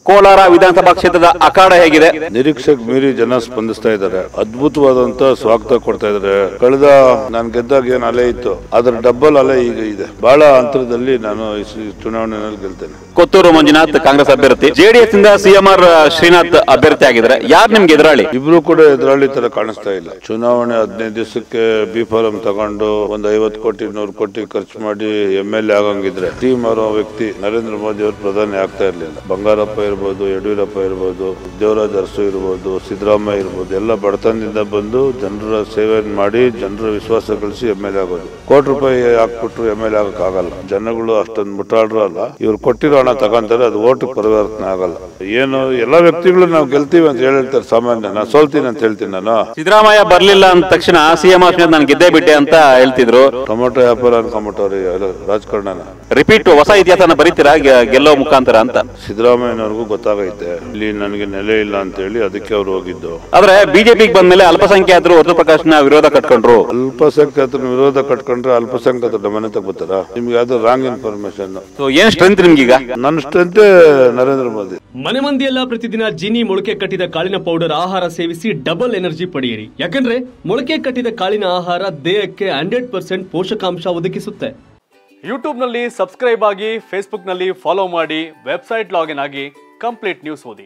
ಕೋಲಾರ ವಿಧಾನಸಭಾ ಕ್ಷೇತ್ರದ ಅಖಾಡ ಹೇಗಿದೆ ನಿರೀಕ್ಷೆಗೆ ಮೀರಿ ಜನ ಸ್ಪಂದಿಸ್ತಾ ಇದ್ದಾರೆ ಅದ್ಭುತವಾದಂತ ಸ್ವಾಗತ ಕೊಡ್ತಾ ಇದ್ದಾರೆ ಕಳೆದ ನಾನು ಗೆದ್ದಾಗ ಏನ್ ಅಲೆ ಇತ್ತು ಅದ್ರ ಡಬ್ಬಲ್ ಅಲೆ ಈಗ ಇದೆ ಬಹಳ ಅಂತರದಲ್ಲಿ ನಾನು ಈ ಸ- ಚುನಾವಣೆಯಲ್ಲಿ ಗೆಲ್ತೇನೆ ಕೊತ್ತೂರು ಮಂಜುನಾಥ್ ಕಾಂಗ್ರೆಸ್ ಅಭ್ಯರ್ಥಿ ಜೆಡಿಎಸ್ ಇಂದ ಸಿಎಂಆರ್ ಶ್ರೀನಾಥ್ ಅಭ್ಯರ್ಥಿ ಆಗಿದ್ದಾರೆ ಯಾರು ನಿಮ್ಗೆ ಎದುರಾಳಿ ಇಬ್ರು ಕೂಡ ಎದುರಾಳಿ ತರ ಕಾಣಿಸ್ತಾ ಇಲ್ಲ ಚುನಾವಣೆ ಹದಿನೈದು ದಿವಸಕ್ಕೆ ಬಿ ಫಾರಂ ತಗೊಂಡು ಒಂದ್ ಐವತ್ತು ಕೋಟಿ ನೂರು ಕೋಟಿ ಖರ್ಚು ಮಾಡಿ ಎಂ ಎಲ್ ಎ ಆಗಂಗಿದ್ರೆ ಟೀಮ್ ಅವರ ವ್ಯಕ್ತಿ ನರೇಂದ್ರ ಮೋದಿ ಅವರು ಪ್ರಧಾನಿ ಆಗ್ತಾ ಇರ್ಲಿಲ್ಲ ಬಂಗಾರಪ್ಪ ಇರ್ಬೋದು ಯಡಿಯೂರಪ್ಪ ಇರ್ಬೋದು ದೇವರಾಜ್ ಅರಸು ಇರ್ಬೋದು ಸಿದ್ದರಾಮಯ್ಯ ಇರ್ಬೋದು ಎಲ್ಲ ಬಡತನದಿಂದ ಬಂದು ಜನರ ಸೇವೆ ಮಾಡಿ ಜನರ ವಿಶ್ವಾಸ ಗಳಿಸಿ ಎಂ ಎಲ್ ಎ ಆಗೋದು ಕೋಟಿ ರೂಪಾಯಿ ಹಾಕ್ಬಿಟ್ರು ಎಂ ಎಲ್ ಎ ಆಗಕ್ ಆಗಲ್ಲ ಜನಗಳು ಅಷ್ಟೊಂದು ಮುಟ್ಟಾಡ್ರು ಅಲ್ಲ ಇವ್ರು ಕೊಟ್ಟಿರೋ ಹಣ ತಗೊಂತಾರೆ ಅದು ಓಟ್ ಪರಿವರ್ತನೆ ಆಗಲ್ಲ ಏನು ಎಲ್ಲಾ ವ್ಯಕ್ತಿಗಳು ನಾವು ಗೆಲ್ತೀವಿ ಅಂತ ಹೇಳಿರ್ತಾರೆ ಸಾಮಾನ್ಯ ನಾನು ಸೋಲ್ತೀನಿ ಅಂತ ಹೇಳ್ತೀನಿ ನಾನು ಸಿದ್ದರಾಮಯ್ಯ ಬರ್ಲಿಲ್ಲ ಅಂದ ತಕ್ಷಣ ಸಿಎಂಆರ್ ಶ್ರೀನಾಥ್ ನಾನು ಗೆದ್ದೇ ಬಿಟ್ಟೆ ಅಂತ ಹೇಳ್ತಿದ್ರು ಟೊಮೊಟೊ ವ್ಯಾಪಾರ ಅನ್ಕೊಂಬಿಟ್ಟವ್ರಿ ರಾಜಕಾರಣನ ರಿಪೀಟ್ ಹೊಸ ಇತಿಹಾಸನ ಬರೀತೀರಾ ಗೆ- ಗೆಲ್ಲೋ ಮುಖಾಂತರ ಅಂತ ಸಿದ್ದರಾಮಯ್ಯನವ್ರಿಗೂ ಗೊತ್ತಾಗೈತೆ ಇಲ್ಲಿ ನನಗೆ ನೆಲೆ ಇಲ್ಲ ಅಂತ ಹೇಳಿ ಅದಕ್ಕೆ ಅವ್ರು ಹೋಗಿದ್ದು ಆದ್ರೆ ಬಿಜೆಪಿಗೆ ಬಂದ್ಮೇಲೆ ಅಲ್ಪಸಂಖ್ಯಾತರು ವರ್ತುಲ್ ಪ್ರಕಾಶ್ನ ವಿರೋಧ ಕಟ್ಕೊಂಡ್ರು ಅಲ್ಪಸಂಖ್ಯಾತರ ವಿರೋಧ ಕಟ್ಕೊಂಡ್ರೆ ಅಲ್ಪಸಂಖ್ಯಾತರ ನಮ್ಮನೆ ತಗೋತಾರ ನಿಮ್ಗೆ ಯಾವ್ದು ರಾಂಗ್ ಇನ್ಫಾರ್ಮೇಶನ್ ಸೊ ಏನ್ ಸ್ಟ್ರೆಂತ್ ನಿಮ್ಗೀಗ ನನ್ನ ಸ್ಟ್ರೆಂತೆ ನರೇಂದ್ರ ಮೋದಿ ಮನೆ ಮಂದಿಯೆಲ್ಲ ಪ್ರತಿದಿನ ಜೀನಿ ಮೊಳಕೆ ಕಟ್ಟಿದ ಕಾಳಿನ ಪೌಡರ್ ಆಹಾರ ಸೇವಿಸಿ ಡಬಲ್ ಎನರ್ಜಿ ಪಡೆಯಿರಿ ಯಾಕಂದ್ರೆ ಮೊಳಕೆ ಕಟ್ಟಿದ ಕಾಳಿನ ಆಹಾರ ದೇಹಕ್ಕೆ ಹಂಡ್ರೆಡ್ ಪರ್ಸೆಂಟ್ ಪೋಷಕಾಂಶ ಒದಗಿಸುತ್ತೆ ಯೂಟ್ಯೂಬ್ನಲ್ಲಿ ಸಬ್ಸ್ಕ್ರೈಬ್ ಆಗಿ ಫೇಸ್ಬುಕ್ನಲ್ಲಿ ಫಾಲೋ ಮಾಡಿ ವೆಬ್ಸೈಟ್ ಲಾಗಿನ್ ಆಗಿ ಕಂಪ್ಲೀಟ್ ನ್ಯೂಸ್ ಓದಿ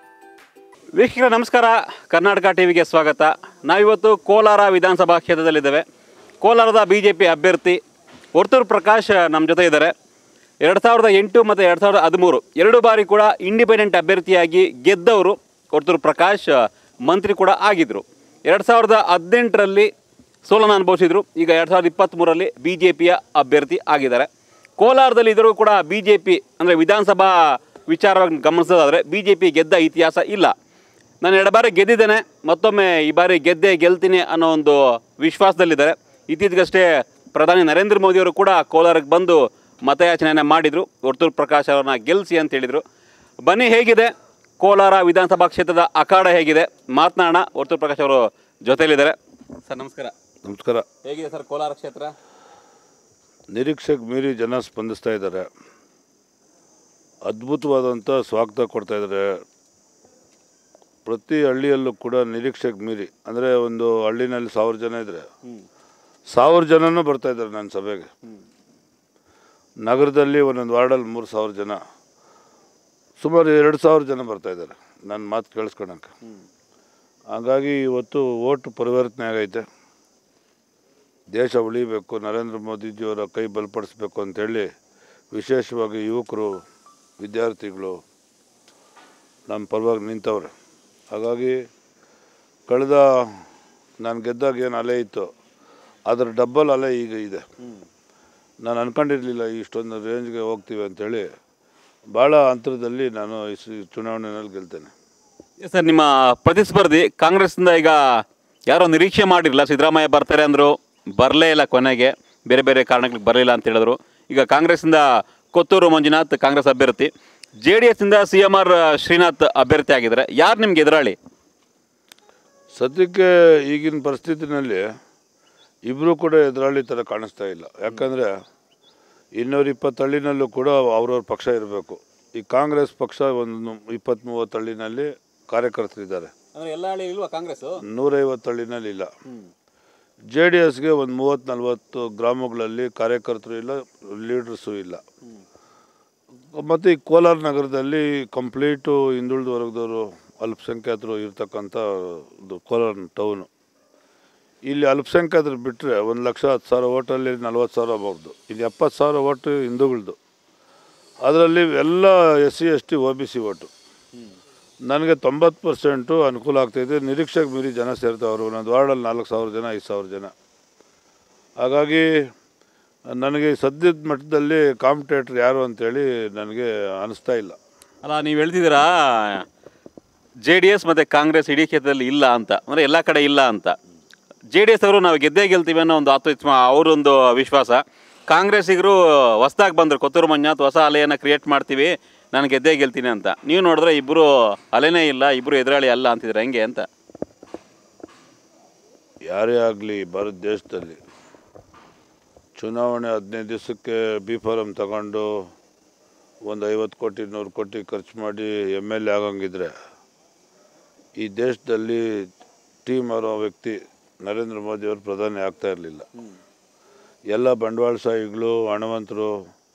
ವೀಕ್ಷಕರ ನಮಸ್ಕಾರ ಕರ್ನಾಟಕ ಟಿವಿಗೆ ಸ್ವಾಗತ ನಾವಿವತ್ತು ಕೋಲಾರ ವಿಧಾನಸಭಾ ಕ್ಷೇತ್ರದಲ್ಲಿದ್ದೇವೆ ಕೋಲಾರದ ಬಿ ಜೆ ಪಿ ಅಭ್ಯರ್ಥಿ ವರ್ತೂರು ಪ್ರಕಾಶ್ ನಮ್ಮ ಜೊತೆ ಇದ್ದಾರೆ ಎರಡು ಸಾವಿರದ ಎಂಟು ಮತ್ತು ಎರಡು ಸಾವಿರದ ಹದಿಮೂರು ಎರಡು ಬಾರಿ ಕೂಡ ಇಂಡಿಪೆಂಡೆಂಟ್ ಅಭ್ಯರ್ಥಿಯಾಗಿ ಗೆದ್ದವರು ವರ್ತೂರು ಪ್ರಕಾಶ್ ಮಂತ್ರಿ ಕೂಡ ಆಗಿದ್ದರು ಎರಡು ಸಾವಿರದ ಹದಿನೆಂಟರಲ್ಲಿ ಸೋಲನ್ನು ಅನುಭವಿಸಿದ್ರು ಈಗ ಎರಡು ಸಾವಿರದ ಇಪ್ಪತ್ತ್ಮೂರರಲ್ಲಿ ಬಿ ಜೆ ಪಿಯ ಅಭ್ಯರ್ಥಿ ಆಗಿದ್ದಾರೆ ಕೋಲಾರದಲ್ಲಿ ಇದ್ರೂ ಕೂಡ ಬಿ ಜೆ ಪಿ ಅಂದರೆ ವಿಧಾನಸಭಾ ವಿಚಾರವಾಗಿ ಗಮನಿಸೋದಾದರೆ ಬಿ ಜೆ ಪಿ ಗೆದ್ದ ಇತಿಹಾಸ ಇಲ್ಲ ನಾನು ಎರಡು ಬಾರಿ ಗೆದ್ದಿದ್ದೇನೆ ಮತ್ತೊಮ್ಮೆ ಈ ಬಾರಿ ಗೆದ್ದೆ ಗೆಲ್ತೀನಿ ಅನ್ನೋ ಒಂದು ವಿಶ್ವಾಸದಲ್ಲಿದ್ದಾರೆ ಇತ್ತೀಚೆಗಷ್ಟೇ ಪ್ರಧಾನಿ ನರೇಂದ್ರ ಮೋದಿಯವರು ಕೂಡ ಕೋಲಾರಕ್ಕೆ ಬಂದು ಮತಯಾಚನೆಯನ್ನು ಮಾಡಿದರು ವರ್ತೂರ್ ಪ್ರಕಾಶ್ ಅವರನ್ನ ಗೆಲ್ಲಿಸಿ ಅಂತ ಹೇಳಿದರು ಬನ್ನಿ ಹೇಗಿದೆ ಕೋಲಾರ ವಿಧಾನಸಭಾ ಕ್ಷೇತ್ರದ ಅಖಾಡ ಹೇಗಿದೆ ಮಾತನಾಡೋಣ ವರ್ತೂರ್ ಪ್ರಕಾಶ್ ಅವರು ಜೊತೆಯಲ್ಲಿದ್ದಾರೆ ಸರ್ ನಮಸ್ಕಾರ ನಮಸ್ಕಾರ ಹೇಗಿದೆ ಸರ್ ಕೋಲಾರ ಕ್ಷೇತ್ರ ನಿರೀಕ್ಷೆಗೆ ಮೀರಿ ಜನ ಸ್ಪಂದಿಸ್ತಾ ಇದ್ದಾರೆ ಅದ್ಭುತವಾದಂಥ ಸ್ವಾಗತ ಕೊಡ್ತಾ ಇದ್ದಾರೆ ಪ್ರತಿ ಹಳ್ಳಿಯಲ್ಲೂ ಕೂಡ ನಿರೀಕ್ಷೆಗೆ ಮೀರಿ ಅಂದರೆ ಒಂದು ಹಳ್ಳಿನಲ್ಲಿ ಸಾವಿರ ಜನ ಇದ್ದರೆ ಸಾವಿರ ಜನನೂ ಬರ್ತಾ ಇದ್ದಾರೆ ನನ್ನ ಸಭೆಗೆ ನಗರದಲ್ಲಿ ಒಂದೊಂದು ವಾರ್ಡಲ್ಲಿ ಮೂರು ಸಾವಿರ ಜನ ಸುಮಾರು ಎರಡು ಸಾವಿರ ಜನ ಬರ್ತಾ ಇದ್ದಾರೆ ನನ್ನ ಮಾತು ಕೇಳಿಸ್ಕೊಳಕ್ಕೆ ಹಾಗಾಗಿ ಇವತ್ತು ಓಟು ಪರಿವರ್ತನೆ ಆಗೈತೆ ದೇಶ ಉಳಿಬೇಕು ನರೇಂದ್ರ ಮೋದಿಜಿಯವರ ಕೈ ಬಲಪಡಿಸ್ಬೇಕು ಅಂತೇಳಿ ವಿಶೇಷವಾಗಿ ಯುವಕರು ವಿದ್ಯಾರ್ಥಿಗಳು ನಮ್ಮ ಪರವಾಗಿ ನಿಂತವ್ರೆ ಹಾಗಾಗಿ ಕಳೆದ ನಾನು ಗೆದ್ದಾಗ ಏನು ಅಲೆ ಇತ್ತು ಅದ್ರ ಡಬ್ಬಲ್ ಅಲೆ ಈಗ ಇದೆ ನಾನು ಅನ್ಕೊಂಡಿರಲಿಲ್ಲ ಇಷ್ಟೊಂದು ರೇಂಜ್ಗೆ ಹೋಗ್ತೀವಿ ಅಂತೇಳಿ ಭಾಳ ಅಂತರದಲ್ಲಿ ನಾನು ಈ ಸ- ಚುನಾವಣೆಯಲ್ಲಿ ಗೆಲ್ತೇನೆ ಸರ್ ನಿಮ್ಮ ಪ್ರತಿಸ್ಪರ್ಧಿ ಕಾಂಗ್ರೆಸ್ನಿಂದ ಈಗ ಯಾರೋ ನಿರೀಕ್ಷೆ ಮಾಡಿರಲಿಲ್ಲ ಸಿದ್ದರಾಮಯ್ಯ ಬರ್ತಾರೆ ಅಂದರು ಬರಲೇ ಇಲ್ಲ ಕೊನೆಗೆ ಬೇರೆ ಬೇರೆ ಕಾರಣಗಳಿಗೆ ಬರಲಿಲ್ಲ ಅಂತ ಹೇಳಿದ್ರು ಈಗ ಕಾಂಗ್ರೆಸ್ಸಿಂದ ಕೊತ್ತೂರು ಮಂಜುನಾಥ್ ಕಾಂಗ್ರೆಸ್ ಅಭ್ಯರ್ಥಿ ಜೆ ಡಿ ಎಸ್ಸಿಂದ ಸಿ ಎಮ್ ಆರ್ ಶ್ರೀನಾಥ್ ಅಭ್ಯರ್ಥಿ ಆಗಿದ್ದಾರೆ ಯಾರು ನಿಮ್ಗೆ ಎದುರಾಳಿ ಸದ್ಯಕ್ಕೆ ಈಗಿನ ಪರಿಸ್ಥಿತಿನಲ್ಲಿ ಇಬ್ಬರು ಕೂಡ ಎದುರಾಳಿ ಥರ ಕಾಣಿಸ್ತಾ ಇಲ್ಲ ಯಾಕಂದರೆ ಇನ್ನೂರ ಇಪ್ಪತ್ತು ಹಳ್ಳಿನಲ್ಲೂ ಕೂಡ ಅವ್ರವ್ರ ಪಕ್ಷ ಇರಬೇಕು ಈ ಕಾಂಗ್ರೆಸ್ ಪಕ್ಷ ಒಂದು ಇಪ್ಪತ್ತ್ ಮೂವತ್ತು ಹಳ್ಳಿನಲ್ಲಿ ಕಾರ್ಯಕರ್ತರಿದ್ದಾರೆ ಎಲ್ಲ ಹಳ್ಳಿ ಇಲ್ವಾ ಕಾಂಗ್ರೆಸ್ ನೂರೈವತ್ತು ಹಳ್ಳಿನಲ್ಲಿ ಇಲ್ಲ ಜೆ ಡಿ ಎಸ್ಗೆ ಒಂದು ಮೂವತ್ತು ನಲ್ವತ್ತು ಗ್ರಾಮಗಳಲ್ಲಿ ಕಾರ್ಯಕರ್ತರು ಇಲ್ಲ ಲೀಡರ್ಸು ಇಲ್ಲ ಮತ್ತು ಈ ಕೋಲಾರ ನಗರದಲ್ಲಿ ಕಂಪ್ಲೀಟು ಹಿಂದುಳಿದ ವರ್ಗದವರು ಅಲ್ಪಸಂಖ್ಯಾತರು ಇರ್ತಕ್ಕಂಥ ಒಂದು ಕೋಲಾರ ಟೌನು ಇಲ್ಲಿ ಅಲ್ಪಸಂಖ್ಯಾತರು ಬಿಟ್ಟರೆ ಒಂದು ಲಕ್ಷ ಹತ್ತು ಸಾವಿರ ಓಟಲ್ಲಿ ನಲ್ವತ್ತು ಸಾವಿರ ಬರ್ದು ಇಲ್ಲಿ ಎಪ್ಪತ್ತು ಸಾವಿರ ಓಟು ಹಿಂದೂಗಳದು ಅದರಲ್ಲಿ ಎಲ್ಲ S C S T O B C vote ನನಗೆ ತೊಂಬತ್ತು ಪರ್ಸೆಂಟು ಅನುಕೂಲ ಆಗ್ತಾಯಿದೆ ನಿರೀಕ್ಷೆಗೆ ಮೀರಿ ಜನ ಸೇರ್ತಾವ್ರು ಒಂದೊಂದು ವಾರ್ಡಲ್ಲಿ ನಾಲ್ಕು ಸಾವಿರ ಜನ ಐದು ಸಾವಿರ ಜನ ಹಾಗಾಗಿ ನನಗೆ ಸದ್ಯದ ಮಟ್ಟದಲ್ಲಿ ಕಾಂಪಿಟೇಟ್ರ್ ಯಾರು ಅಂತೇಳಿ ನನಗೆ ಅನಿಸ್ತಾ ಇಲ್ಲ ಅಲ್ಲ ನೀವು ಹೇಳ್ತಿದ್ದೀರಾ ಜೆ ಡಿ ಎಸ್ ಮತ್ತು ಕಾಂಗ್ರೆಸ್ ಇಡೀ ಕ್ಷೇತ್ರದಲ್ಲಿ ಇಲ್ಲ ಅಂತ ಅಂದರೆ ಎಲ್ಲ ಕಡೆ ಇಲ್ಲ ಅಂತ ಜೆ ಡಿ ಎಸ್ ಅವರು ನಾವು ಗೆದ್ದೇ ಗೆಲ್ತೀವಿ ಅನ್ನೋ ಒಂದು ಆತ್ಮ ಅವರೊಂದು ವಿಶ್ವಾಸ ಕಾಂಗ್ರೆಸ್ಸಿಗರು ಹೊಸ್ದಾಗಿ ಬಂದರು ಕೊತ್ತೂರು ಮಂಜುನಾಥ್ ಹೊಸ ಅಲೆಯನ್ನು ಕ್ರಿಯೇಟ್ ಮಾಡ್ತೀವಿ ನಾನು ಗೆದ್ದೇ ಗೆಲ್ತೀನಿ ಅಂತ ನೀವು ನೋಡಿದ್ರೆ ಇಬ್ಬರು ಅಲೆನೇ ಇಲ್ಲ ಇಬ್ಬರು ಎದುರಾಳಿ ಅಲ್ಲ ಅಂತಿದ್ರೆ ಹೆಂಗೆ ಅಂತ ಯಾರೇ ಆಗಲಿ ಭಾರತ ದೇಶದಲ್ಲಿ ಚುನಾವಣೆ ಹದಿನೈದು ದಿವಸಕ್ಕೆ ಬಿ ಫಾರಂ ತಗೊಂಡು ಒಂದು ಐವತ್ತು ಕೋಟಿ ನೂರು ಕೋಟಿ ಖರ್ಚು ಮಾಡಿ ಎಮ್ ಎಲ್ ಎ ಆಗಂಗಿದ್ರೆ ಈ ದೇಶದಲ್ಲಿ ಟೀಮ್ ಅನ್ನೋ ವ್ಯಕ್ತಿ ನರೇಂದ್ರ ಮೋದಿಯವರು ಪ್ರಧಾನಿ ಆಗ್ತಾ ಇರಲಿಲ್ಲ ಎಲ್ಲ ಬಂಡವಾಳಶಾಹಿಗಳು ಹಣವಂತರು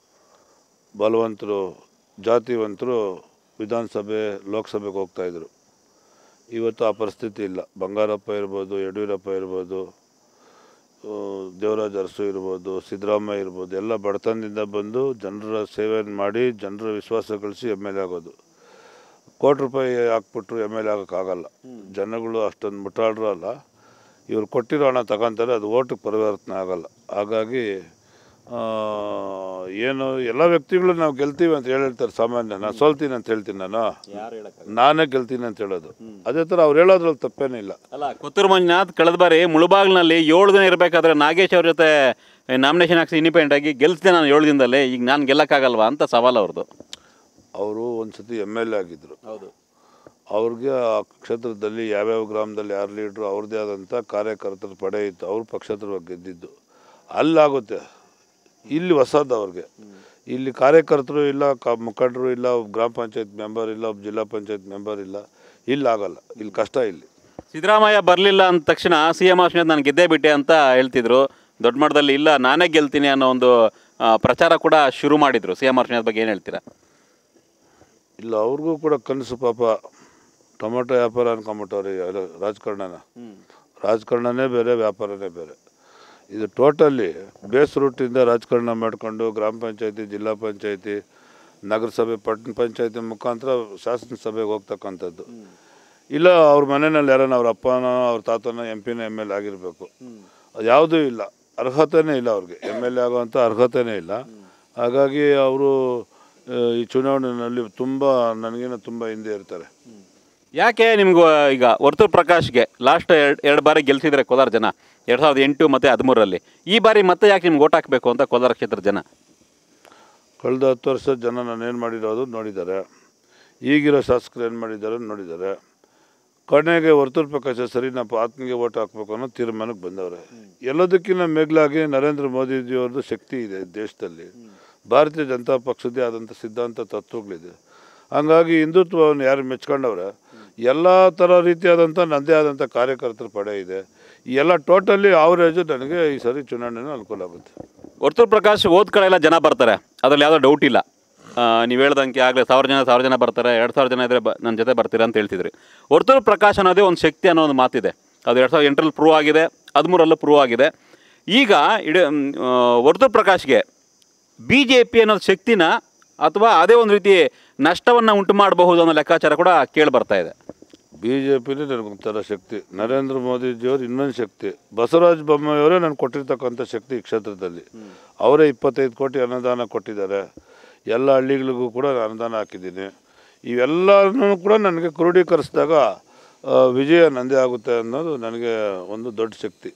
ಬಲವಂತರು ಜಾತಿವಂತರು ವಿಧಾನಸಭೆ ಲೋಕಸಭೆಗೆ ಹೋಗ್ತಾಯಿದ್ರು ಇವತ್ತು ಆ ಪರಿಸ್ಥಿತಿ ಇಲ್ಲ ಬಂಗಾರಪ್ಪ ಇರ್ಬೋದು ಯಡಿಯೂರಪ್ಪ ಇರ್ಬೋದು ಆ, ದೇವರಾಜ ಅರಸು ಇರ್ಬೋದು ಸಿದ್ದರಾಮಯ್ಯ ಇರ್ಬೋದು ಎಲ್ಲ ಬಡತನದಿಂದ ಬಂದು ಜನರ ಸೇವೆ ಮಾಡಿ ಜನರ ವಿಶ್ವಾಸ ಗಳಿಸಿ ಎಮ್ ಎಲ್ ಎ ಆಗೋದು ಕೋಟಿ ರೂಪಾಯಿ ಹಾಕ್ಬಿಟ್ರು ಎಮ್ ಎಲ್ ಎ ಆಗೋಕ್ಕಾಗಲ್ಲ ಜನಗಳು ಅಷ್ಟೊಂದು ಮುಟ್ಟಾಡ್ರು ಅಲ್ಲ ಇವ್ರು ಕೊಟ್ಟಿರೋ ಹಣ ತಗೊಂತಾರೆ ಅದು ಓಟಿಗೆ ಪರಿವರ್ತನೆ ಆಗಲ್ಲ ಹಾಗಾಗಿ ಆ, ಏನು ಎಲ್ಲ ವ್ಯಕ್ತಿಗಳು ನಾವು ಗೆಲ್ತೀವಿ ಅಂತ ಹೇಳಿರ್ತಾರೆ ಸಾಮಾನ್ಯ ನಾನು ಸೋಲ್ತೀನಿ ಅಂತ ಹೇಳ್ತೀನಿ ನಾನು ಯಾರು ಹೇಳಕ್ಕಾಗಲ್ಲ ನಾನೇ ಗೆಲ್ತೀನಿ ಅಂತ ಹೇಳೋದು ಅದೇ ಥರ ಅವ್ರು ಹೇಳೋದ್ರಲ್ಲಿ ತಪ್ಪೇನಿಲ್ಲ ಅಲ್ಲ ಕೊತ್ತೂರು ಮಂಜುನಾಥ್ ಕಳೆದ ಬಾರಿ ಮುಳುಬಾಗ್ಲಿನಲ್ಲಿ ಏಳು ದಿನ ಇರಬೇಕಾದ್ರೆ ನಾಗೇಶ್ ಅವ್ರ ಜೊತೆ ನಾಮಿನೇಷನ್ ಹಾಕ್ಸಿ ಇಂಡಿಪೆಂಡೆಂಟ್ ಆಗಿ ಗೆಲ್ತಿದ್ದೆ ನಾನು ಏಳು ದಿನದಲ್ಲೇ ಈಗ ನಾನು ಗೆಲ್ಲಕ್ಕಾಗಲ್ವಾ ಅಂತ ಸವಾಲು ಅವ್ರದ್ದು ಅವರು ಒಂದು ಸತಿ ಎಮ್ ಎಲ್ ಎ ಆಗಿದ್ದರು ಹೌದು ಅವ್ರಿಗೆ ಆ ಕ್ಷೇತ್ರದಲ್ಲಿ ಯಾವ್ಯಾವ ಗ್ರಾಮದಲ್ಲಿ ಯಾರು ಲೀಡ್ರು ಅವ್ರದ್ದೇ ಆದಂಥ ಕಾರ್ಯಕರ್ತರ ಪಡೆ ಇತ್ತು ಅವ್ರು ಪಕ್ಷೇತರವಾಗಿ ಗೆದ್ದಿದ್ದು ಅಲ್ಲಾಗುತ್ತೆ ಇಲ್ಲಿ ಹೊಸದು ಅವ್ರಿಗೆ ಇಲ್ಲಿ ಕಾರ್ಯಕರ್ತರು ಇಲ್ಲ ಕ ಮುಖಂಡರು ಇಲ್ಲ ಒಬ್ಬ ಗ್ರಾಮ ಪಂಚಾಯತ್ ಮೆಂಬರ್ ಇಲ್ಲ ಒಬ್ಬ ಜಿಲ್ಲಾ ಪಂಚಾಯತ್ ಮೆಂಬರ್ ಇಲ್ಲ ಇಲ್ಲಿ ಆಗಲ್ಲ ಇಲ್ಲಿ ಕಷ್ಟ ಇಲ್ಲಿ ಸಿದ್ದರಾಮಯ್ಯ ಬರಲಿಲ್ಲ ಅಂದ ತಕ್ಷಣ ಸಿ ಎಂ ಆಶ್ಮೇಲೆ ನಾನು ಗೆದ್ದೇ ಬಿಟ್ಟೆ ಅಂತ ಹೇಳ್ತಿದ್ರು ದೊಡ್ಡ ಮಟ್ಟದಲ್ಲಿ ಇಲ್ಲ ನಾನೇ ಗೆಲ್ತೀನಿ ಅನ್ನೋ ಒಂದು ಆ, ಪ್ರಚಾರ ಕೂಡ ಶುರು ಮಾಡಿದ್ರು ಸಿ ಎಂ ಆಶ್ಮೇಲೆ ಬಗ್ಗೆ ಏನು ಹೇಳ್ತೀರಾ ಇಲ್ಲ ಅವ್ರಿಗೂ ಕೂಡ ಕನಸು ಪಾಪ ಟೊಮೊಟೊ ವ್ಯಾಪಾರ ಅನ್ಕೊಂಬಿಟ್ಟವ್ರಿ ಎಲ್ಲ ರಾಜಕಾರಣನ ರಾಜಕಾರಣನೇ ಬೇರೆ ವ್ಯಾಪಾರನೇ ಬೇರೆ ಇದು ಟೋಟಲಿ ಬೇಸ್ ರೂಟಿಂದ ರಾಜಕಾರಣ ಮಾಡಿಕೊಂಡು ಗ್ರಾಮ ಪಂಚಾಯತಿ ಜಿಲ್ಲಾ ಪಂಚಾಯತಿ ನಗರಸಭೆ ಪಟ್ಟಣ ಪಂಚಾಯತಿ ಮುಖಾಂತರ ಶಾಸನ ಸಭೆಗೆ ಹೋಗ್ತಕ್ಕಂಥದ್ದು ಇಲ್ಲ ಅವ್ರ ಮನೆಯಲ್ಲಿ ಯಾರನ್ನ ಅವ್ರ ಅಪ್ಪನ ಅವ್ರ ತಾತನ ಎಂ ಪಿನ ಎಮ್ ಎಲ್ ಆಗಿರಬೇಕು ಅದು ಯಾವುದೂ ಇಲ್ಲ ಅರ್ಹತೆನೇ ಇಲ್ಲ ಅವ್ರಿಗೆ ಎಮ್ ಎಲ್ ಎ ಆಗೋವಂಥ ಅರ್ಹತೆನೇ ಇಲ್ಲ ಹಾಗಾಗಿ ಅವರು ಈ ಚುನಾವಣೆಯಲ್ಲಿ ತುಂಬ ನನಗಿನ ತುಂಬ ಹಿಂದೆ ಇರ್ತಾರೆ ಯಾಕೆ ನಿಮ್ಗೆ ಈಗ ವರ್ತೂರ್ ಪ್ರಕಾಶ್ಗೆ ಲಾಸ್ಟ್ ಎರಡು ಎರಡು ಬಾರಿ ಗೆಲ್ಸಿದ್ರೆ ಕೋಲಾರ ಜನ ಎರಡು ಸಾವಿರದ ಎಂಟು ಮತ್ತು ಹದಿಮೂರರಲ್ಲಿ ಈ ಬಾರಿ ಮತ್ತೆ ಯಾಕೆ ನಿಮ್ಗೆ ಓಟ್ ಹಾಕಬೇಕು ಅಂತ ಕೋಲಾರ ಕ್ಷೇತ್ರದ ಜನ ಕಳೆದ ಹತ್ತು ವರ್ಷ ಜನ ನಾನು ಏನು ಮಾಡಿರೋದು ನೋಡಿದ್ದಾರೆ ಈಗಿರೋ ಶಾಸಕರು ಏನು ಮಾಡಿದ್ದಾರೆ ನೋಡಿದ್ದಾರೆ ಕೊನೆಗೆ ವರ್ತೂರ್ ಪ್ರಕಾಶ ಸರಿನಪ್ಪ ಆತ್ಮಿಗೆ ಓಟ್ ಹಾಕ್ಬೇಕು ಅನ್ನೋ ತೀರ್ಮಾನಕ್ಕೆ ಬಂದವ್ರೆ ಎಲ್ಲದಕ್ಕಿಂತ ಮೆಗ್ಲಾಗಿ ನರೇಂದ್ರ ಮೋದಿಜಿಯವ್ರದ್ದು ಶಕ್ತಿ ಇದೆ ದೇಶದಲ್ಲಿ ಭಾರತೀಯ ಜನತಾ ಪಕ್ಷದ್ದೇ ಆದಂಥ ಸಿದ್ಧಾಂತ ತತ್ವಗಳಿದೆ ಹಂಗಾಗಿ ಹಿಂದುತ್ವವನ್ನು ಯಾರು ಮೆಚ್ಕೊಂಡವ್ರೆ ಎಲ್ಲ ಥರ ರೀತಿಯಾದಂಥ ನನ್ನದೇ ಆದಂಥ ಕಾರ್ಯಕರ್ತರ ಪಡೆ ಇದೆ ಈ ಎಲ್ಲ ಟೋಟಲಿ ಆವ್ರೇಜು ನನಗೆ ಈ ಸರಿ ಚುನಾವಣೆನೂ ಅನುಕೂಲ ಆಗುತ್ತೆ ವರ್ತೂರ್ ಪ್ರಕಾಶ್ ಓದ್ ಕಡೆ ಎಲ್ಲ ಜನ ಬರ್ತಾರೆ ಅದ್ರಲ್ಲಿ ಯಾವುದೋ ಡೌಟ್ ಇಲ್ಲ ನೀವು ಹೇಳ್ದಂಗೆ ಆಗಲೇ ಸಾವಿರ ಜನ ಸಾವಿರ ಜನ ಬರ್ತಾರೆ ಎರಡು ಸಾವಿರ ಜನ ಇದ್ರೆ ಬ ನನ್ನ ಜೊತೆ ಬರ್ತೀರಾ ಅಂತ ಹೇಳ್ತಿದ್ರಿ ವರ್ತೂರ್ ಪ್ರಕಾಶ್ ಅನ್ನೋದೇ ಒಂದು ಶಕ್ತಿ ಅನ್ನೋ ಒಂದು ಮಾತಿದೆ ಅದು ಎರಡು ಸಾವಿರದ ಎಂಟರಲ್ಲಿ ಪ್ರೂವ್ ಆಗಿದೆ ಹದಿಮೂರಲ್ಲೂ ಪ್ರೂವ್ ಆಗಿದೆ ಈಗ ಇಡೀ ಮ್, ಆ, ವರ್ತೂರ್ ಪ್ರಕಾಶ್ಗೆ ಬಿ ಜೆ ಪಿ ಅನ್ನೋದು ಶಕ್ತಿನ ಅಥವಾ ಅದೇ ಒಂದು ರೀತಿ ನಷ್ಟವನ್ನು ಉಂಟು ಮಾಡಬಹುದು ಅನ್ನೋ ಲೆಕ್ಕಾಚಾರ ಕೂಡ ಕೇಳಿ ಬರ್ತಾ ಇದೆ ಬಿ ಜೆ ಪಿನೇ ನನಗೊಂಥರ ಶಕ್ತಿ ನರೇಂದ್ರ ಮೋದಿಜಿಯವರು ಇನ್ನೊಂದು ಶಕ್ತಿ ಬಸವರಾಜ ಬೊಮ್ಮಾಯಿಯವರೇ ನಾನು ಕೊಟ್ಟಿರ್ತಕ್ಕಂಥ ಶಕ್ತಿ ಈ ಕ್ಷೇತ್ರದಲ್ಲಿ ಅವರೇ ಇಪ್ಪತ್ತೈದು ಕೋಟಿ ಅನುದಾನ ಕೊಟ್ಟಿದ್ದಾರೆ ಎಲ್ಲ ಹಳ್ಳಿಗಳಿಗೂ ಕೂಡ ನಾನು ಅನುದಾನ ಹಾಕಿದ್ದೀನಿ ಇವೆಲ್ಲನೂ ಕೂಡ ನನಗೆ ಕ್ರೋಢೀಕರಿಸಿದಾಗ ಆ, ವಿಜಯ ನಂದೇ ಆಗುತ್ತೆ ಅನ್ನೋದು ನನಗೆ ಒಂದು ದೊಡ್ಡ ಶಕ್ತಿ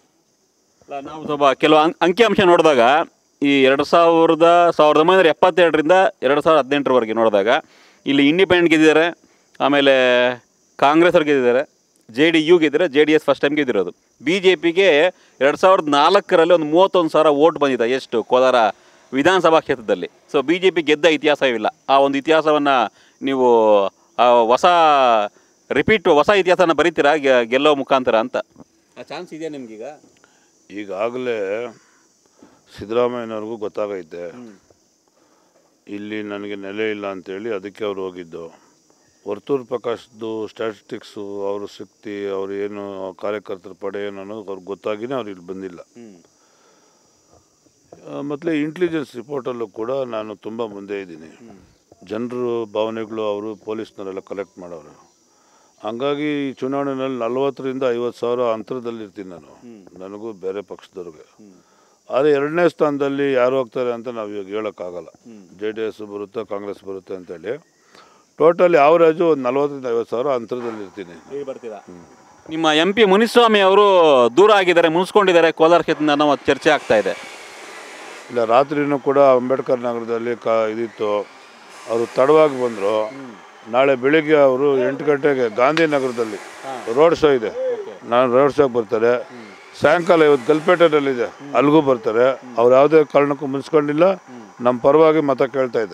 ಅಲ್ಲ, ನಾವು ಸ್ವಲ್ಪ ಕೆಲವು ಅಂ- ಅಂಕಿಅಂಶ ನೋಡಿದಾಗ ಈ ಎರಡು ಸಾವಿರದ ಸಾವಿರದ ಒಂಬೈನೂರ ಎಪ್ಪತ್ತೆರಡರಿಂದ ಎರಡು ಸಾವಿರದ ಹದಿನೆಂಟರವರೆಗೆ ನೋಡಿದಾಗ ಇಲ್ಲಿ ಇಂಡಿಪೆಂಡೆಂಟ್ ಗೆದ್ದಿದ್ದಾರೆ ಆಮೇಲೆ ಕಾಂಗ್ರೆಸ್ ಅವ್ರು ಗೆದ್ದಿದ್ದಾರೆ ಜೆ ಡಿ ಯು ಗೆದ್ದಿದ್ದಾರೆ J D S first time ಗೆದ್ದಿರೋದು ಬಿ ಜೆ ಪಿಗೆ ಎರಡು ಸಾವಿರದ ನಾಲ್ಕರಲ್ಲಿ ಒಂದು ಮೂವತ್ತೊಂದು ಸಾವಿರ ಓಟ್ ಬಂದಿದೆ ಎಷ್ಟು ಕೋಲಾರ ವಿಧಾನಸಭಾ ಕ್ಷೇತ್ರದಲ್ಲಿ ಸೊ ಬಿ ಜೆ ಪಿ ಗೆದ್ದ ಇತಿಹಾಸವಿಲ್ಲ ಆ ಒಂದು ಇತಿಹಾಸವನ್ನು ನೀವು ಆ ಹೊಸ ರಿಪೀಟ್ ಹೊಸ ಇತಿಹಾಸನ ಬರೀತೀರಾ ಗೆ- ಗೆಲ್ಲೋ ಮುಖಾಂತರ ಅಂತ ಆ ಚಾನ್ಸ್ ಇದೆಯಾ ನಿಮ್ಗೀಗ ಈಗಾಗಲೇ ಸಿದ್ದರಾಮಯ್ಯನವ್ರಿಗೂ ಗೊತ್ತಾಗೈತೆ ಇಲ್ಲಿ ನನಗೆ ನೆಲೆ ಇಲ್ಲ ಅಂತೇಳಿ ಅದಕ್ಕೆ ಅವ್ರು ಹೋಗಿದ್ದು ವರ್ತೂರ್ ಪ್ರಕಾಶ್ದು ಸ್ಟ್ಯಾಟಿಸ್ಟಿಕ್ಸು ಅವ್ರ ಶಕ್ತಿ ಅವ್ರು ಏನು ಕಾರ್ಯಕರ್ತರ ಪಡೆ ಏನು ಅನ್ನೋದು ಅವ್ರಿಗೆ ಗೊತ್ತಾಗಿನೇ ಅವ್ರು ಇಲ್ಲಿ ಬಂದಿಲ್ಲ ಮತ್ತು ಇಂಟೆಲಿಜೆನ್ಸ್ ರಿಪೋರ್ಟಲ್ಲೂ ಕೂಡ ನಾನು ತುಂಬ ಮುಂದೆ ಇದ್ದೀನಿ ಜನರು ಭಾವನೆಗಳು ಅವರು ಪೊಲೀಸ್ನವರೆಲ್ಲ ಕಲೆಕ್ಟ್ ಮಾಡೋರು ಹಂಗಾಗಿ ಈ ಚುನಾವಣೆಯಲ್ಲಿ ನಲ್ವತ್ತರಿಂದ ಐವತ್ತು ಸಾವಿರ ಅಂತರದಲ್ಲಿರ್ತೀನಿ ನಾನು ನನಗೂ ಬೇರೆ ಪಕ್ಷದವ್ರಿಗೆ ಆದರೆ ಎರಡನೇ ಸ್ಥಾನದಲ್ಲಿ ಯಾರು ಹೋಗ್ತಾರೆ ಅಂತ ನಾವು ಇವಾಗ ಹೇಳೋಕ್ಕಾಗಲ್ಲ ಜೆ ಡಿ ಎಸ್ ಬರುತ್ತೆ ಕಾಂಗ್ರೆಸ್ ಬರುತ್ತೆ ಅಂತೇಳಿ ಟೋಟಲಿ ಆವರೇಜು ಒಂದು ನಲ್ವತ್ತರಿಂದ ಐವತ್ತು ಸಾವಿರ ಅಂತರದಲ್ಲಿರ್ತೀನಿ ಬರ್ತೀರಾ ನಿಮ್ಮ ಎಂ ಪಿ ಮುನಿಸ್ವಾಮಿ ಅವರು ದೂರ ಆಗಿದ್ದಾರೆ ಮುನ್ಸ್ಕೊಂಡಿದ್ದಾರೆ ಕೋಲಾರ ಕ್ಷೇತ್ರದಿಂದ ಅನ್ನೋ ಒಂದು ಚರ್ಚೆ ಆಗ್ತಾ ಇದೆ ಇಲ್ಲ ರಾತ್ರಿನೂ ಕೂಡ ಅಂಬೇಡ್ಕರ್ ನಗರದಲ್ಲಿ ಕ ಇದಿತ್ತು ಅವರು ತಡವಾಗಿ ಬಂದರು ನಾಳೆ ಬೆಳಿಗ್ಗೆ ಅವರು ಎಂಟು ಗಂಟೆಗೆ ಗಾಂಧಿನಗರದಲ್ಲಿ ರೋಡ್ ಶೋ ಇದೆ ನಾನು ರೋಡ್ ಶೋಗೆ ಬರ್ತಾರೆ ಸಾಯಂಕಾಲ ಇವತ್ತು ಗಲ್ಪೇಟೆನಲ್ಲಿದೆ ಅಲ್ಲಿಗೂ ಬರ್ತಾರೆ ಅವ್ರು ಯಾವುದೇ ಕಾರಣಕ್ಕೂ ಮುನ್ಸ್ಕೊಂಡಿಲ್ಲ ನಮ್ಮ ಪರವಾಗಿ ಮತ ಕೇಳ್ತಾ ಇದ್ದಾರೆ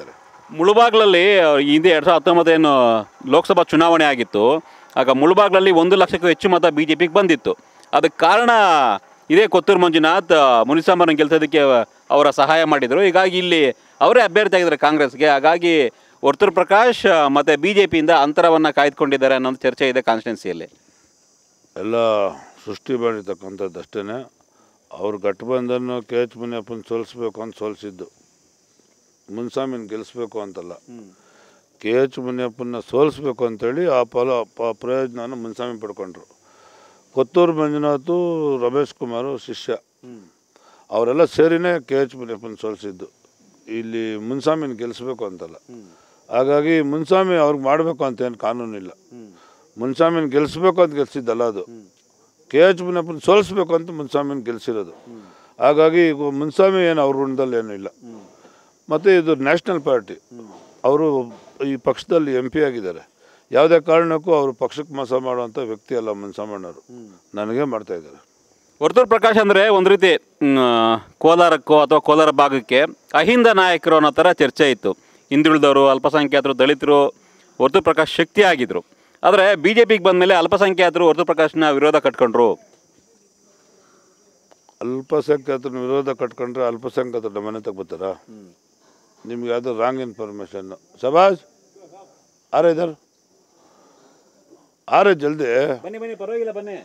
ಮುಳುಬಾಗ್ಲಲ್ಲಿ ಈ ಹಿಂದೆ ಎರಡು ಸಾವಿರದ ಹತ್ತೊಂಬತ್ತೇನು ಲೋಕಸಭಾ ಚುನಾವಣೆ ಆಗಿತ್ತು ಆಗ ಮುಳುಬಾಗ್ಲಲ್ಲಿ ಒಂದು ಲಕ್ಷಕ್ಕೂ ಹೆಚ್ಚು ಮತ ಬಿ ಜೆ ಪಿಗೆ ಬಂದಿತ್ತು ಅದಕ್ಕೆ ಕಾರಣ ಇದೇ ಕೊತ್ತೂರು ಮಂಜುನಾಥ್ ಮುನಿಸಾಂಬರನ್ನ ಗೆಲ್ಸೋದಕ್ಕೆ ಅವರ ಸಹಾಯ ಮಾಡಿದರು ಹೀಗಾಗಿ ಇಲ್ಲಿ ಅವರೇ ಅಭ್ಯರ್ಥಿ ಆಗಿದ್ದಾರೆ ಕಾಂಗ್ರೆಸ್ಗೆ ಹಾಗಾಗಿ ವರ್ತೂರ್ ಪ್ರಕಾಶ್ ಮತ್ತು ಬಿ ಜೆ ಪಿಯಿಂದ ಅಂತರವನ್ನು ಕಾಯ್ದುಕೊಂಡಿದ್ದಾರೆ ಅನ್ನೋದು ಚರ್ಚೆ ಇದೆ ಕಾನ್ಸ್ಟಿಟ್ಯೂನ್ಸಿಯಲ್ಲಿ ಎಲ್ಲ ಸೃಷ್ಟಿ ಮಾಡಿರ್ತಕ್ಕಂಥದ್ದು ಅಷ್ಟೇ ಅವ್ರು ಗಠಬಂಧನ ಕೆ ಎಚ್ ಮುನಿಯಪ್ಪನ ಸೋಲಿಸ್ಬೇಕು ಅಂತ ಸೋಲಿಸಿದ್ದು ಮುನ್ಸ್ವಾಮಿನ ಗೆಲ್ಲಿಸ್ಬೇಕು ಅಂತಲ್ಲ ಕೆ ಎಚ್ ಮುನಿಯಪ್ಪನ ಸೋಲಿಸ್ಬೇಕು ಅಂತೇಳಿ ಆ ಫಲ ಪ ಪ್ರಯೋಜನನ ಮುನ್ಸ್ವಾಮಿ ಪಡ್ಕೊಂಡ್ರು ಕೊತ್ತೂರು ಮಂಜುನಾಥು ರಮೇಶ್ ಕುಮಾರು ಶಿಷ್ಯ ಅವರೆಲ್ಲ ಸೇರಿನೇ ಕೆ ಎಚ್ ಮುನಿಯಪ್ಪನ ಸೋಲಿಸಿದ್ದು ಇಲ್ಲಿ ಮುನ್ಸ್ವಾಮಿನ ಗೆಲ್ಲಿಸ್ಬೇಕು ಅಂತಲ್ಲ ಹಾಗಾಗಿ ಮುನ್ಸ್ವಾಮಿ ಅವ್ರಿಗೆ ಮಾಡಬೇಕು ಅಂತ ಏನು ಕಾನೂನಿಲ್ಲ ಮುನ್ಸ್ವಾಮಿನ ಗೆಲ್ಲಿಸ್ಬೇಕು ಅಂತ ಗೆಲ್ಸಿದ್ದಲ್ಲ ಅದು ಕೆ ಎಚ್ ಮುನಿಯಪ್ಪನ ಸೋಲಿಸ್ಬೇಕು ಅಂತ ಮುನ್ಸ್ವಾಮಿನ ಗೆಲ್ಸಿರೋದು ಹಾಗಾಗಿ ಈಗ ಮುನ್ಸ್ವಾಮಿ ಏನು ಅವ್ರ ಋಣದಲ್ಲಿ ಏನೂ ಇಲ್ಲ ಮತ್ತು ಇದು ನ್ಯಾಷನಲ್ ಪಾರ್ಟಿ ಅವರು ಈ ಪಕ್ಷದಲ್ಲಿ ಎಂ ಪಿ ಆಗಿದ್ದಾರೆ ಯಾವುದೇ ಕಾರಣಕ್ಕೂ ಅವರು ಪಕ್ಷಕ್ಕೆ ಮೋಸ ಮಾಡುವಂಥ ವ್ಯಕ್ತಿ ಅಲ್ಲ ಮುನ್ಸಾಮಣ್ಣವರು ನನಗೆ ಮಾಡ್ತಾ ಇದ್ದಾರೆ ವರ್ತೂರ್ ಪ್ರಕಾಶ್ ಅಂದರೆ ಒಂದು ರೀತಿ ಮ್, ಕೋಲಾರಕ್ಕೋ ಅಥವಾ ಕೋಲಾರ ಭಾಗಕ್ಕೆ ಅಹಿಂದ ನಾಯಕರು ಅನ್ನೋ ಥರ ಚರ್ಚೆ ಇತ್ತು ಹಿಂದುಳಿದವರು ಅಲ್ಪಸಂಖ್ಯಾತರು ದಲಿತರು ವರ್ತೂರ್ ಪ್ರಕಾಶ್ ಶಕ್ತಿ ಆಗಿದ್ರು ಆದರೆ ಬಿ ಜೆ ಪಿಗೆ ಬಂದಮೇಲೆ ಅಲ್ಪಸಂಖ್ಯಾತರು ವರ್ತೂರ್ ಪ್ರಕಾಶ್ನ ವಿರೋಧ ಕಟ್ಕೊಂಡ್ರು ಅಲ್ಪಸಂಖ್ಯಾತರ ವಿರೋಧ ಕಟ್ಕೊಂಡ್ರೆ ಅಲ್ಪಸಂಖ್ಯಾತರು ನಮ್ಮ ಮನೆ ತಗೋತಾರ ನಿಮ್ಗೆ ಯಾವುದೋ ರಾಂಗ್ ಇನ್ಫಾರ್ಮೇಷನ್ ಶಬಾಜ್ ಆ ರहे इधर आ रहे जल्दी ಬನ್ನಿ ಬನ್ನಿ ಪರವಾಗಿಲ್ಲ ಬನ್ನಿ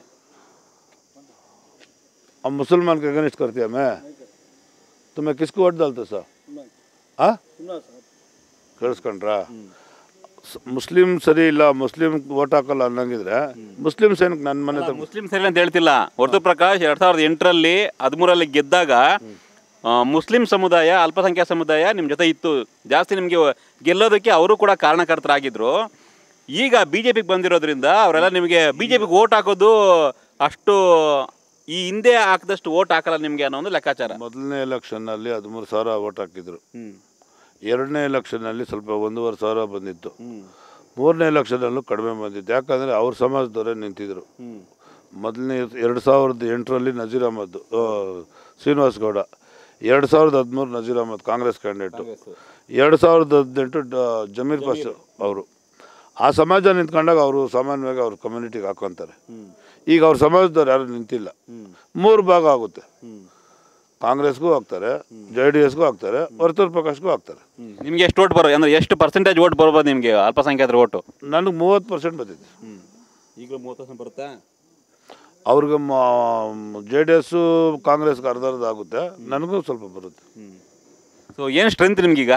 हम मुसलमान के अगेंस्ट करते हैं मैं तो मैं किसको वोट डालता सर हाँ ಕೇಳಿಸ್ಕೊಂಡ್ರಾ ಸ್- ಮುಸ್ಲಿಂ ಸರಿ ಇಲ್ಲ ಮುಸ್ಲಿಂ ವೋಟ್ ಹಾಕಲ್ಲ ಅನ್ನಂಗಿದ್ರೆ ಮುಸ್ಲಿಮ್ಸ್ ಏನಕ್ಕೆ ನನ್ನ ಮನೆ ತಗೋ ಮುಸ್ಲಿಂ ಸರಿ ಅಂತ ಹೇಳ್ತಿಲ್ಲ ವರ್ತೂರ್ ಪ್ರಕಾಶ್ ಎರಡ್ ಸಾವಿರದ ಎಂಟರಲ್ಲಿ ಹದಿಮೂರಲ್ಲಿ ಗೆದ್ದಾಗ ಆ, ಮುಸ್ಲಿಂ ಸಮುದಾಯ ಅಲ್ಪಸಂಖ್ಯಾತ ಸಮುದಾಯ ನಿಮ್ಮ ಜೊತೆ ಇತ್ತು ಜಾಸ್ತಿ ನಿಮಗೆ ಗೆಲ್ಲೋದಕ್ಕೆ ಅವರು ಕೂಡ ಕಾರಣಕರ್ತರಾಗಿದ್ರು ಈಗ ಬಿ ಜೆ ಪಿಗೆ ಬಂದಿರೋದ್ರಿಂದ ಅವರೆಲ್ಲ ನಿಮಗೆ ಬಿ ಜೆ ಪಿಗೆ ಓಟ್ ಹಾಕೋದು ಅಷ್ಟು ಈ ಹಿಂದೆ ಹಾಕಿದಷ್ಟು ಓಟ್ ಹಾಕಲ್ಲ ನಿಮಗೆ ಅನ್ನೋ ಒಂದು ಲೆಕ್ಕಾಚಾರ ಮೊದಲನೇ ಎಲೆಕ್ಷನ್ನಲ್ಲಿ ಹದಿಮೂರು ಸಾವಿರ ವೋಟ್ ಹಾಕಿದ್ರು ಹ್ಮ್ ಎರಡನೇ ಎಲೆಕ್ಷನ್ನಲ್ಲಿ ಸ್ವಲ್ಪ ಒಂದೂವರೆ ಸಾವಿರ ಬಂದಿತ್ತು ಹ್ಮ್ ಮೂರನೇ ಎಲೆಕ್ಷನಲ್ಲೂ ಕಡಿಮೆ ಬಂದಿತ್ತು ಯಾಕಂದರೆ ಅವ್ರ ಸಮಾಜದವರೇ ನಿಂತಿದ್ರು ಹ್ಮ್ ಮೊದಲನೇ ಎರಡು ಸಾವಿರದ ಎಂಟರಲ್ಲಿ ನಜೀರ್ ಅಹಮದ್ ಆ, ಶ್ರೀನಿವಾಸ್ ಗೌಡ ಎರಡು ಸಾವಿರದ ಹದಿಮೂರು ನಜೀರ್ ಅಹಮದ್ ಕಾಂಗ್ರೆಸ್ ಕ್ಯಾಂಡಿಡೇಟು ಎರಡು ಸಾವಿರದ ಹದಿನೆಂಟು ಡ- ಜಮೀರ್ ಪಾಷ ಅವರು ಆ ಸಮಾಜ ನಿಂತ್ಕೊಂಡಾಗ ಅವರು ಸಾಮಾನ್ಯವಾಗಿ ಅವ್ರ ಕಮ್ಯುನಿಟಿಗೆ ಹಾಕೊಂತಾರೆ ಈಗ ಅವ್ರ ಸಮಾಜದವ್ರು ಯಾರು ನಿಂತಿಲ್ಲ ಮೂರು ಭಾಗ ಆಗುತ್ತೆ ಕಾಂಗ್ರೆಸ್ಗೂ ಹಾಕ್ತಾರೆ ಜೆ ಡಿ ಎಸ್ಗೂ ಹಾಕ್ತಾರೆ ವರ್ತೂರ್ ಪ್ರಕಾಶ್ಗೂ ಹಾಕ್ತಾರೆ ನಿಮ್ಗೆ ಎಷ್ಟು ಓಟ್ ಬರೋ ಅಂದ್ರೆ ಎಷ್ಟು ಪರ್ಸೆಂಟೇಜ್ ಓಟ್ ಬರ್ಬೋದು ನಿಮಗೆ ಅಲ್ಪಸಂಖ್ಯಾತರ ಓಟು ನನಗೆ ಮೂವತ್ತು ಪರ್ಸೆಂಟ್ ಬಂದಿದೆ ಈಗಲೂ ಮೂವತ್ತು ಪರ್ಸೆಂಟ್ ಬರುತ್ತಾ ಅವ್ರಿಗೆ ಜೆ ಡಿ ಎಸ್ಸು ಕಾಂಗ್ರೆಸ್ಗೆ ಅರ್ಧ ಅರ್ಧ ಆಗುತ್ತೆ ನನಗೂ ಸ್ವಲ್ಪ ಬರುತ್ತೆ ಸೊ ಏನು ಸ್ಟ್ರೆಂತ್ ನಿಮ್ಗೀಗ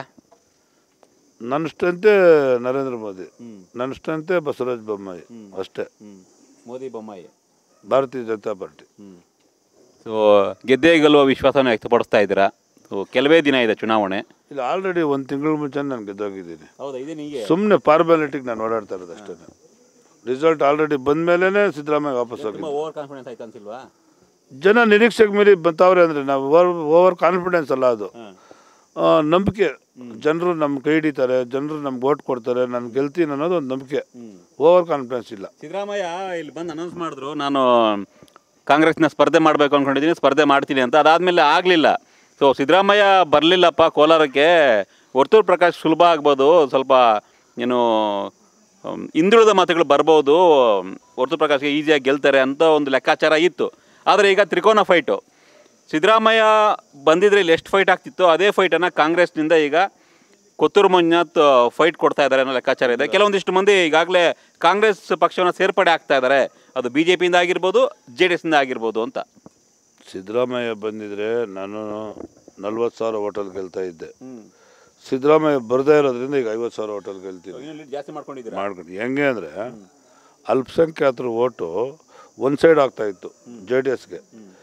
ನನ್ನ ಸ್ಟ್ರೆಂತೆ ನರೇಂದ್ರ ಮೋದಿ ನನ್ನ ಸ್ಟ್ರೆಂತೆ ಬಸವರಾಜ ಬೊಮ್ಮಾಯಿ ಅಷ್ಟೇ ಮೋದಿ ಬೊಮ್ಮಾಯಿ ಭಾರತೀಯ ಜನತಾ ಪಾರ್ಟಿ ಸೊ ಗೆದ್ದೇ ಗೆಲ್ಲುವ ವಿಶ್ವಾಸನ ವ್ಯಕ್ತಪಡಿಸ್ತಾ ಇದ್ದೀರಾ ಸೊ ಕೆಲವೇ ದಿನ ಇದೆ ಚುನಾವಣೆ ಇಲ್ಲ ಆಲ್ರೆಡಿ ಒಂದು ತಿಂಗಳ ಮುಂಚೆ ನಾನು ಗೆದ್ದೋಗಿದ್ದೀನಿ ಹೌದಾ ಇದೆ ನಿಮಗೆ ಸುಮ್ಮನೆ ಫಾರ್ಮ್ಯಾಲಿಟಿಗೆ ನಾನು ಓಡಾಡ್ತಾ ಇರೋದು ಅಷ್ಟೇ ರಿಸಲ್ಟ್ ಆಲ್ರೆಡಿ ಬಂದ ಮೇಲೇ ಸಿದ್ದರಾಮಯ್ಯ ವಾಪಸ್ ಹೋಗಿದ್ದು ಓವರ್ ಕಾನ್ಫಿಡೆನ್ಸ್ ಆಯ್ತು ಅನ್ಸಿಲ್ವಾ ಜನ ನಿರೀಕ್ಷೆಗೆ ಮೀರಿ ಬಂತಾವ್ರೆ ಅಂದರೆ ನಾವು ಓವರ್ ಓವರ್ ಕಾನ್ಫಿಡೆನ್ಸ್ ಅಲ್ಲ ಅದು ಆ, ನಂಬಿಕೆ ಜನರು ನಮ್ಮ ಕೈ ಹಿಡಿತಾರೆ ಜನರು ನಮ್ಗೆ ಓಟ್ ಕೊಡ್ತಾರೆ ನಾನು ಗೆಲ್ತೀನಿ ಅನ್ನೋದು ಒಂದು ನಂಬಿಕೆ ಓವರ್ ಕಾನ್ಫಿಡೆನ್ಸ್ ಇಲ್ಲ ಸಿದ್ದರಾಮಯ್ಯ ಇಲ್ಲಿ ಬಂದು ಅನೌನ್ಸ್ ಮಾಡಿದ್ರು ನಾನು ಕಾಂಗ್ರೆಸ್ನ ಸ್ಪರ್ಧೆ ಮಾಡಬೇಕು ಅಂದ್ಕೊಂಡಿದ್ದೀನಿ ಸ್ಪರ್ಧೆ ಮಾಡ್ತೀನಿ ಅಂತ ಅದಾದಮೇಲೆ ಆಗಲಿಲ್ಲ ಸೊ ಸಿದ್ದರಾಮಯ್ಯ ಬರಲಿಲ್ಲಪ್ಪ ಕೋಲಾರಕ್ಕೆ ವರ್ತೂರ್ ಪ್ರಕಾಶ್ ಸುಲಭ ಆಗ್ಬೋದು ಸ್ವಲ್ಪ ಏನು ಹ್ಮ್, ಹಿಂದುಳಿದ ಮಾತುಗಳು ಬರ್ಬೋದು ವರ್ತೂರ್ ಪ್ರಕಾಶ್ಗೆ ಈಸಿಯಾಗಿ ಗೆಲ್ತಾರೆ ಅಂತ ಒಂದು ಲೆಕ್ಕಾಚಾರ ಇತ್ತು ಆದರೆ ಈಗ ತ್ರಿಕೋನ ಫೈಟು ಸಿದ್ದರಾಮಯ್ಯ ಬಂದಿದ್ರೆ ಇಲ್ಲಿ ಎಷ್ಟು ಫೈಟ್ ಆಗ್ತಿತ್ತು ಅದೇ ಫೈಟನ್ನು ಕಾಂಗ್ರೆಸ್ನಿಂದ ಈಗ ಕೊತ್ತೂರು ಮಂಜುನಾಥ್ ಫೈಟ್ ಕೊಡ್ತಾ ಇದ್ದಾರೆ ಅನ್ನೋ ಲೆಕ್ಕಾಚಾರ ಇದೆ ಕೆಲವೊಂದಿಷ್ಟು ಮಂದಿ ಈಗಾಗಲೇ ಕಾಂಗ್ರೆಸ್ ಪಕ್ಷವನ್ನು ಸೇರ್ಪಡೆ ಆಗ್ತಾ ಇದ್ದಾರೆ ಅದು ಬಿ ಜೆ ಪಿಯಿಂದ ಆಗಿರ್ಬೋದು ಜೆ ಡಿ ಎಸ್ನಿಂದ ಆಗಿರ್ಬೋದು ಅಂತ ಸಿದ್ದರಾಮಯ್ಯ ಬಂದಿದ್ರೆ ನಾನು ನಲ್ವತ್ತು ಸಾವಿರ ಹೋಟೆಲ್ ಗೆಲ್ತಾ ಇದ್ದೆ ಸಿದ್ದರಾಮಯ್ಯ ಬರದೇ ಇರೋದ್ರಿಂದ ಈಗ ಐವತ್ತು ಸಾವಿರ ಹೋಟೆಲ್ ಗೆಲ್ತೀನಿ ಜಾಸ್ತಿ ಮಾಡ್ಕೊಂಡಿದ್ದೀರಾ ಮಾಡ್ಕೊಂಡು ಹೆಂಗೆ ಅಂದರೆ ಅಲ್ಪಸಂಖ್ಯಾತರ ಓಟು ಒಂದು ಸೈಡ್ ಆಗ್ತಾ ಇತ್ತು ಜೆ ಡಿ ಎಸ್ಗೆ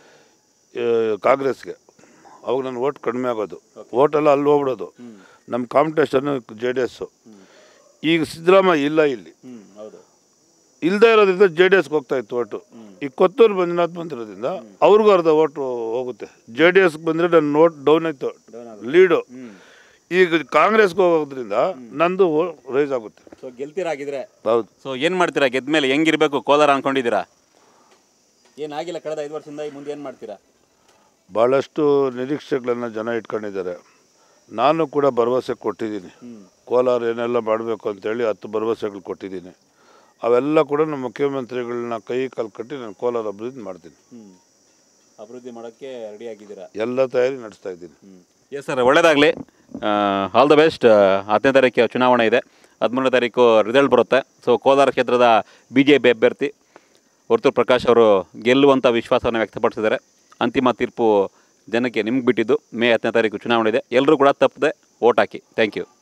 ಕಾಂಗ್ರೆಸ್ಗೆ ಅವಾಗ ನನ್ನ ಓಟ್ ಕಡಿಮೆ ಆಗೋದು ಓಟೆಲ್ಲ ಅಲ್ಲಿ ಹೋಗ್ಬಿಡೋದು ನಮ್ಮ ಕಾಂಪಿಟೇಷನ್ನು ಜೆ ಡಿ ಎಸ್ಸು ಈಗ ಸಿದ್ದರಾಮಯ್ಯ ಇಲ್ಲ ಇಲ್ಲಿ ಹೌದು ಇಲ್ಲದೆ ಇರೋದ್ರಿಂದ ಜೆ ಡಿ ಎಸ್ಗೆ ಹೋಗ್ತಾ ಇತ್ತು ಓಟು ಈ ಕೊತ್ತೂರು ಮಂಜುನಾಥ್ ಬಂದಿರೋದ್ರಿಂದ ಅವ್ರಿಗೂ ಅರ್ಧ ಓಟು ಹೋಗುತ್ತೆ ಜೆ ಡಿ ಎಸ್ಗೆ ಬಂದರೆ ನನ್ನ ಓಟ್ ಡೌನ್ ಆಯಿತು ಲೀಡು ಈಗ ಕಾಂಗ್ರೆಸ್ಗೆ ಹೋಗೋದ್ರಿಂದ ನಂದು ರೈಸ್ ಆಗುತ್ತೆ ಸೊ ಗೆಲ್ತೀರಾಗಿದ್ರೆ ಹೌದು ಸೊ ಏನು ಮಾಡ್ತೀರಾ ಗೆದ್ದ ಮೇಲೆ ಹೆಂಗಿರ್ಬೇಕು ಕೋಲಾರ ಅನ್ಕೊಂಡಿದ್ದೀರಾ ಏನಾಗಿಲ್ಲ ಕಳೆದ ಐದು ವರ್ಷದಿಂದ ಈ ಮುಂದೆ ಏನು ಮಾಡ್ತೀರಾ ಭಾಳಷ್ಟು ನಿರೀಕ್ಷೆಗಳನ್ನು ಜನ ಇಟ್ಕೊಂಡಿದ್ದಾರೆ ನಾನು ಕೂಡ ಭರವಸೆ ಕೊಟ್ಟಿದ್ದೀನಿ ಕೋಲಾರ ಏನೆಲ್ಲ ಮಾಡಬೇಕು ಅಂತೇಳಿ ಹತ್ತು ಭರವಸೆಗಳು ಕೊಟ್ಟಿದ್ದೀನಿ ಅವೆಲ್ಲ ಕೂಡ ನಮ್ಮ ಮುಖ್ಯಮಂತ್ರಿಗಳನ್ನ ಕೈ ಕಾಲು ಕಟ್ಟಿ ನಾನು ಕೋಲಾರ ಅಭಿವೃದ್ಧಿ ಮಾಡ್ತೀನಿ ಅಭಿವೃದ್ಧಿ ಮಾಡೋಕ್ಕೆ ರೆಡಿ ಆಗಿದ್ದೀರಾ ಎಲ್ಲ ತಯಾರಿ ನಡೆಸ್ತಾ ಇದ್ದೀನಿ ಎಸ್ ಸರ್ ಒಳ್ಳೇದಾಗಲಿ ಆಲ್ ದ ಬೆಸ್ಟ್ ಹತ್ತನೇ ತಾರೀಕು ಚುನಾವಣೆ ಇದೆ ಹದಿಮೂರನೇ ತಾರೀಕು ರಿಸಲ್ಟ್ ಬರುತ್ತೆ ಸೊ ಕೋಲಾರ ಕ್ಷೇತ್ರದ ಬಿ ಜೆ ಪಿ ಅಭ್ಯರ್ಥಿ ಹೊರತು ಪ್ರಕಾಶ್ ಅವರು ಗೆಲ್ಲುವಂಥ ವಿಶ್ವಾಸವನ್ನು ವ್ಯಕ್ತಪಡಿಸಿದ್ದಾರೆ ಅಂತಿಮ ತೀರ್ಪು ಜನಕ್ಕೆ ನಿಮ್ಗೆ ಬಿಟ್ಟಿದ್ದು ಮೇ ಹತ್ತನೇ ತಾರೀಕು ಚುನಾವಣೆ ಇದೆ ಎಲ್ಲರೂ ಕೂಡ ತಪ್ಪದೆ ಓಟ್ ಹಾಕಿ ಥ್ಯಾಂಕ್ ಯು